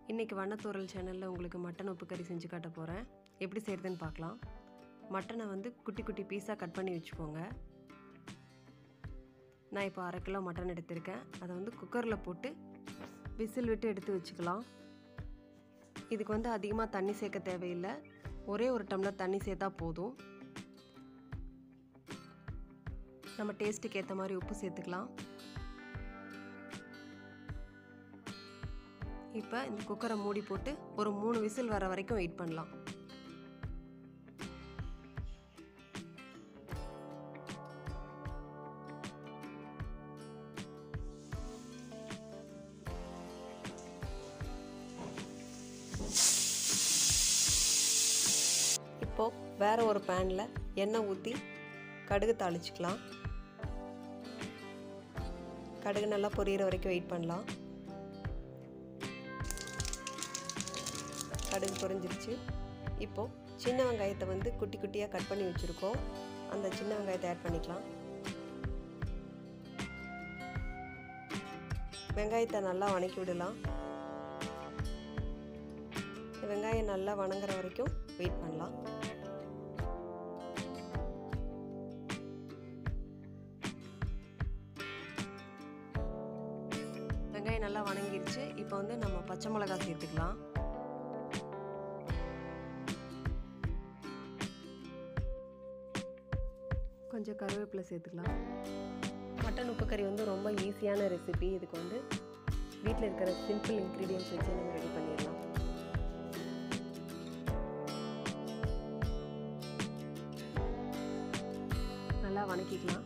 இன்றைக்கி வண்ணத்தோரல் சேனலில் உங்களுக்கு மட்டன் உப்பு கறி செஞ்சு காட்ட போகிறேன் எப்படி செய்கிறதுன்னு பார்க்கலாம் மட்டனை வந்து குட்டி குட்டி பீஸாக கட் பண்ணி வச்சுக்கோங்க நான் இப்போ அரை கிலோ மட்டன் எடுத்திருக்கேன் அதை வந்து குக்கரில் போட்டு விசில் விட்டு எடுத்து வச்சுக்கலாம் இதுக்கு வந்து அதிகமாக தண்ணி சேர்க்க தேவையில்லை ஒரே ஒரு டம்ளர் தண்ணி சேர்த்தா போதும் நம்ம டேஸ்ட்டுக்கு ஏற்ற மாதிரி உப்பு சேர்த்துக்கலாம் இப்போ இந்த குக்கரை மூடி போட்டு ஒரு மூணு விசில் வர வரைக்கும் வெயிட் பண்ணலாம் இப்போது வேறு ஒரு பேனில் எண்ணெய் ஊற்றி கடுகு தாளிச்சிக்கலாம் கடுகு நல்லா பொரியிற வரைக்கும் வெயிட் பண்ணலாம் கடுகு பொரிஞ்சிருச்சு இப்போது சின்ன வெங்காயத்தை வந்து குட்டி குட்டியாக கட் பண்ணி வச்சுருக்கோம் அந்த சின்ன வெங்காயத்தை ஆட் பண்ணிக்கலாம் வெங்காயத்தை நல்லா வணக்கி விடலாம் வெங்காயம் நல்லா வணங்குற வரைக்கும் வெயிட் பண்ணலாம் வெங்காயம் நல்லா வணங்கிருச்சு இப்போ வந்து நம்ம பச்சை மிளகாய் சேர்த்துக்கலாம் கொஞ்சம் கருவேப்பிலை சேர்த்துக்கலாம் மட்டன் உப்பு கறி வந்து ரொம்ப ஈஸியான ரெசிபி இதுக்கு வந்து வீட்டில் இருக்கிற சிம்பிள் இன்க்ரீடியன்ஸ் வச்சு நம்ம ரெடி பண்ணிடலாம் நல்லா வணக்கிக்கலாம்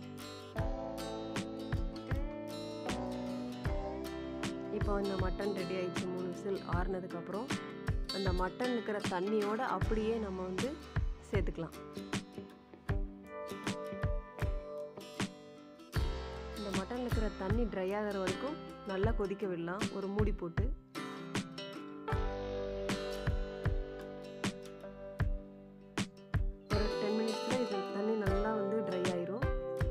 இப்போ இந்த மட்டன் ரெடி ஆயிடுச்சு மூணு விசில் ஆறுனதுக்கப்புறம் அந்த மட்டன் இருக்கிற தண்ணியோட அப்படியே நம்ம வந்து சேர்த்துக்கலாம் இந்த மட்டனில் இருக்கிற தண்ணி ட்ரை ஆகிற வரைக்கும் நல்லா கொதிக்க விடலாம் ஒரு மூடி போட்டு ஒரு டென் மினிட்ஸில் இது தண்ணி நல்லா வந்து ட்ரை ஆயிரும்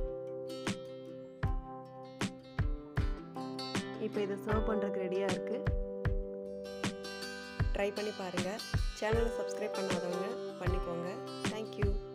இப்போ இதை சர்வ் பண்ணுறதுக்கு ரெடியாக இருக்குது ட்ரை பண்ணி பாருங்கள் சேனலை சப்ஸ்கிரைப் பண்ணாதவங்க பண்ணிக்கோங்க தேங்க்யூ